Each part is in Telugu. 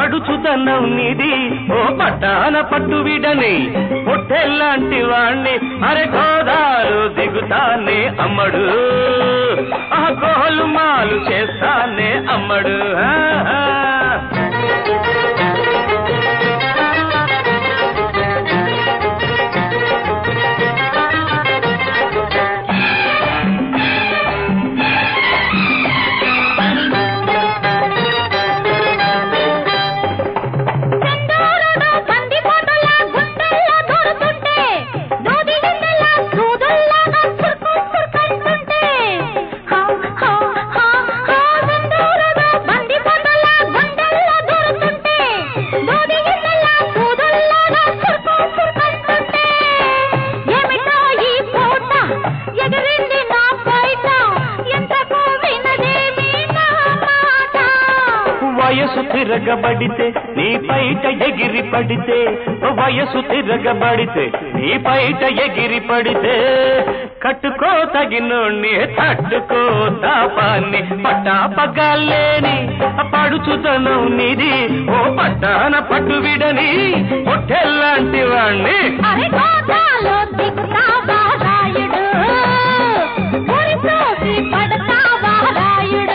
పడుచుదనం నిది ఓ పట్టాన పట్టు విడని పొట్టెల్లాంటి వాణ్ణి అరే గోదాలు దిగుతానే అమ్మడు ఆ గోలు మాలు చేస్తానే అమ్మడు ఆ, ఆ. చందూరుడు బందిపోటుల గుండెల్లో దూరుతుంటే, దూది గిందెల దూదుల్లాగా సుర్కు సుర్కంటుంటే. హా, హా, హా, హా, చందూరుడు బందిపోటుల గుండెల్లో దూరుతుంటే, దూది గిందెల దూదుల్లాగా సుర్కు సుర్కంటుంటే. ఏమిటో ఈ పూట ఎగిరింది నా బయట ఎంతకు వినదేమి నా మాట వయసు తిరగబడితే నీ పైట ఎగిరి పడితే వయసు తిరగబడితే నీ పైట ఎగిరి పడితే కట్టుకో తగినోణ్ణి తట్టుకో తాపాన్ని పట్టా పగాలేని పడుచుతనం నిది ఓ పట్టాన పట్టు విడని పొట్టెల్లాంటి వాణ్ణి అరే గోదాలో దిగుతావా రాయుడు గురి చూసి పడతావా రాయుడు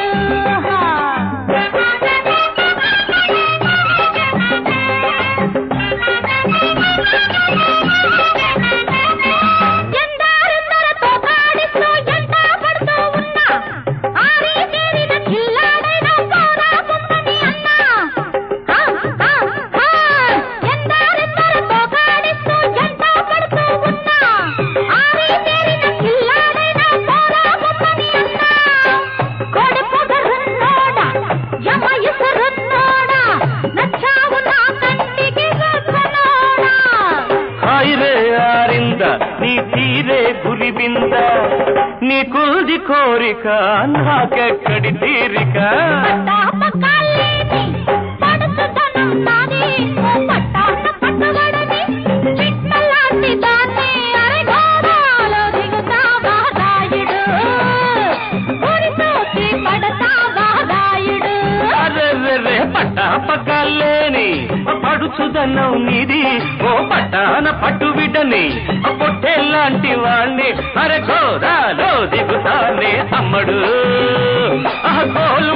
ఎందారెందరతో కాడిస్తూ ఎంట పడుతూ ఉన్నా ఆరి తీరిన చిల్లాడైన పోరా బొమ్మని అన్నా హా, హా, హా. ఎందారెందరతో కాడిస్తూ ఎంట పడుతూ ఉన్నా ఆరి తీరిన చిల్లాడైన పోరా బొమ్మని అన్నా కోడి పొగరున్నోడా యమ ఇసురున్నోడా నచ్చావు నా కంటికి గొప్పనోడా హాయిరే ఆరింద నీ తీరే గురిబింద నీ కుల్ది కోరిక నాకెక్కడి తీరిక పట్టాపకాలేని పడుచుదనం నాది ఓ పట్టాన పట్టుబడని చిట్టలాంటి దాన్ని అరెగోడాలో దిగుతావా రాయుడు గురి చూసి పడతావా రాయుడు అరెరెరె పట్టా పగలేని పడుచుదనం నీది ఓ పట్టాన పట్టు బిడ్డని పొట్టెల్లాంటి వాణ్ణి అరే గోదాలో దిగుతానే అమ్మడు ఆ గోలు